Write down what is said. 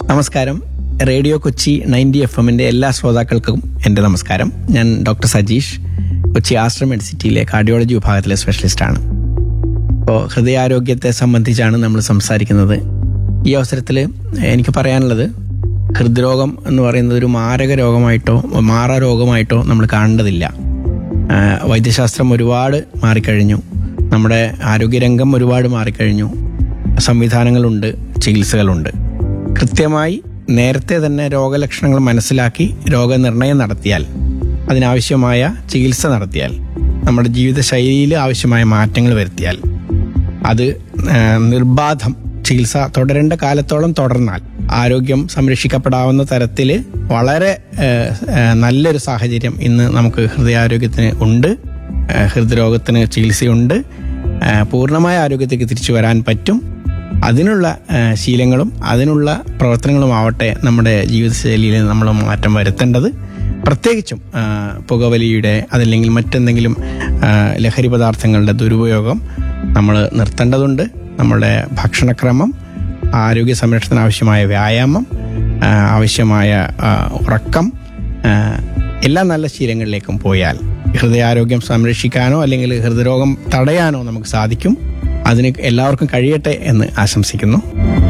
നമസ്കാരം radio Kochi ninety F എമ്മിന്റെ എല്ലാ ശ്രോതാക്കൾക്കും എൻ്റെ നമസ്കാരം ഞാൻ ഡോക്ടർ സജീഷ് കൊച്ചി ആശ്രം മെഡിസിറ്റിയിലെ കാർഡിയോളജി വിഭാഗത്തിലെ സ്പെഷ്യലിസ്റ്റാണ് ഇപ്പോൾ ഹൃദയാരോഗ്യത്തെ സംബന്ധിച്ചാണ് നമ്മൾ സംസാരിക്കുന്നത് ഈ അവസരത്തിൽ എനിക്ക് പറയാനുള്ളത് ഹൃദ്രോഗം എന്ന് പറയുന്നത് ഒരു മാരക രോഗമായിട്ടോ മാറ രോഗമായിട്ടോ നമ്മൾ കാണേണ്ടതില്ല ആ, വൈദ്യശാസ്ത്രം ഒരുപാട് മാറിക്കഴിഞ്ഞു നമ്മുടെ ആരോഗ്യരംഗം ഒരുപാട് മാറിക്കഴിഞ്ഞു സംവിധാനങ്ങളുണ്ട് ചികിത്സകളുണ്ട് കൃത്യമായി നേരത്തെ തന്നെ രോഗലക്ഷണങ്ങൾ മനസ്സിലാക്കി രോഗനിർണയം നടത്തിയാൽ അതിനാവശ്യമായ ചികിത്സ നടത്തിയാൽ നമ്മുടെ ജീവിതശൈലിയിൽ ആവശ്യമായ മാറ്റങ്ങൾ വരുത്തിയാൽ അത് ആ, നിർബാധം ചികിത്സ തുടരേണ്ട കാലത്തോളം തുടർന്നാൽ ആരോഗ്യം സംരക്ഷിക്കപ്പെടാവുന്ന തരത്തിൽ വളരെ ആ, ആ, നല്ലൊരു സാഹചര്യം ഇന്ന് നമുക്ക് ഹൃദയാരോഗ്യത്തിന് ഉണ്ട് ആ, ഹൃദ്രോഗത്തിന് ചികിത്സയുണ്ട് ആ, പൂർണ്ണമായ ആരോഗ്യത്തേക്ക് തിരിച്ചു വരാൻ പറ്റും അതിനുള്ള ആ, ശീലങ്ങളും അതിനുള്ള പ്രവർത്തനങ്ങളും ആവട്ടെ നമ്മുടെ ജീവിതശൈലിയിൽ നമ്മൾ മാറ്റം വരുത്തേണ്ടത് പ്രത്യേകിച്ചും ആ, പുകവലിയുടെ അതല്ലെങ്കിൽ മറ്റെന്തെങ്കിലും ആ, ലഹരി പദാർത്ഥങ്ങളുടെ ദുരുപയോഗം നമ്മൾ നിർത്തേണ്ടതുണ്ട് നമ്മുടെ ഭക്ഷണക്രമം ആരോഗ്യ സംരക്ഷണത്തിന് ആവശ്യമായ വ്യായാമം ആ, ആവശ്യമായ ആ, ഉറക്കം ആ, എല്ലാ നല്ല ശീലങ്ങളിലേക്കും പോയാൽ ഹൃദയാരോഗ്യം സംരക്ഷിക്കാനോ അല്ലെങ്കിൽ ഹൃദയരോഗം തടയാനോ നമുക്ക് സാധിക്കും അതിന് എല്ലാവർക്കും കഴിയട്ടെ എന്ന് ആശംസിക്കുന്നു